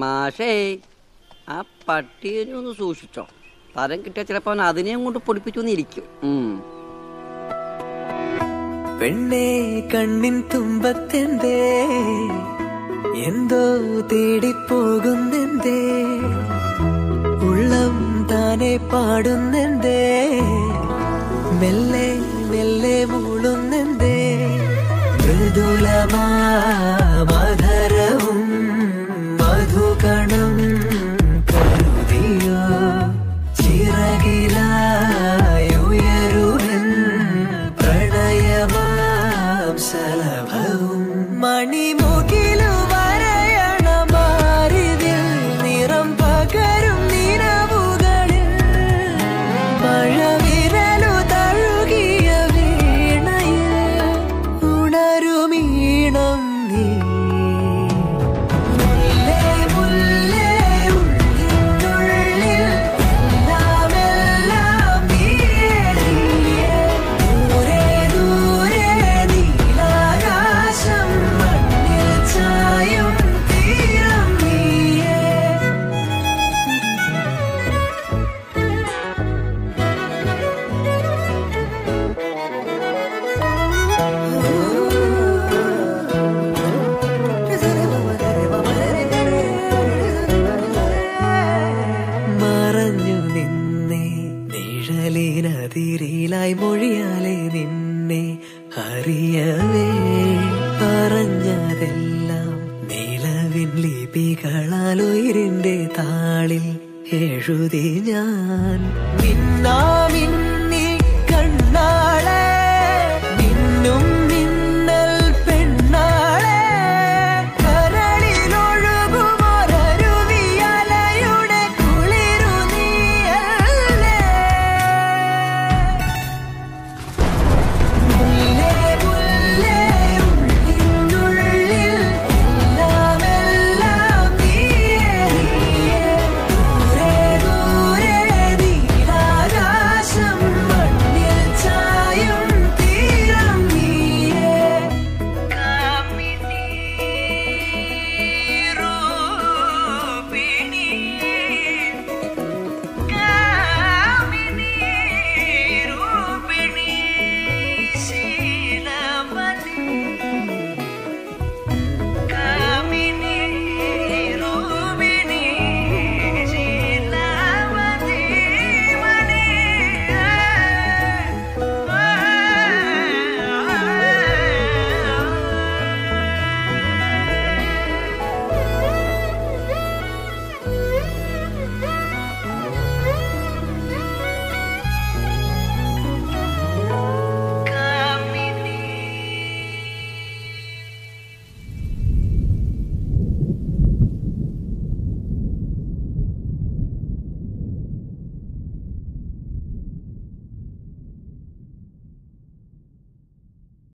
മാഷേ ആ പട്ടിയെ ഒന്ന് സൂക്ഷിച്ചോ തരം കിട്ടിയ ചിലപ്പോ അവൻ അതിനെയും കൊണ്ട് പൊടിപ്പിച്ചു ഇരിക്കും ഉം. പെണ്ണേ കണ്ണിൻ തുമ്പത്തെന്തേ എന്തോ തേടിപ്പോകുന്നെന്തേ ഉള്ളം താനെ പാടുന്നെന്തേ മെല്ലെ മെല്ലെ മൂളുന്നെന്തേ മൃദുലമാ മധുരവും മധുകണം കരുതിയോ ചിറകിലായി ഉയരുവൻ പ്രണയമാം ശലഭവും മണിമുകിലു വരയണ മാറിതിൽ നിറം പകരും നിലവുകളിൽ മഴവിരലു തഴുകിയ വീണയിൽ ഉണരുമീണം നീ മുല്ലേ മുല്ലേ ഉള്ളിനുള്ളിൽ എല്ലാം എല്ലാം നീയേ നീയേ ദൂരെ ദൂരെ നീലാകാശം മണ്ണിൽ ചായും തീരം നീയേ മറഞ്ഞു നിന്നെ നിഴലിനതിരിലായി മൊഴിയാലെ നിന്നെ അറിയവേ പറഞ്ഞതെല്ലാം നിലവിൻ ലിപികളാൽ ഉയരിന്റെ താളിൽ എഴുതി ഞാൻ നിന്നാ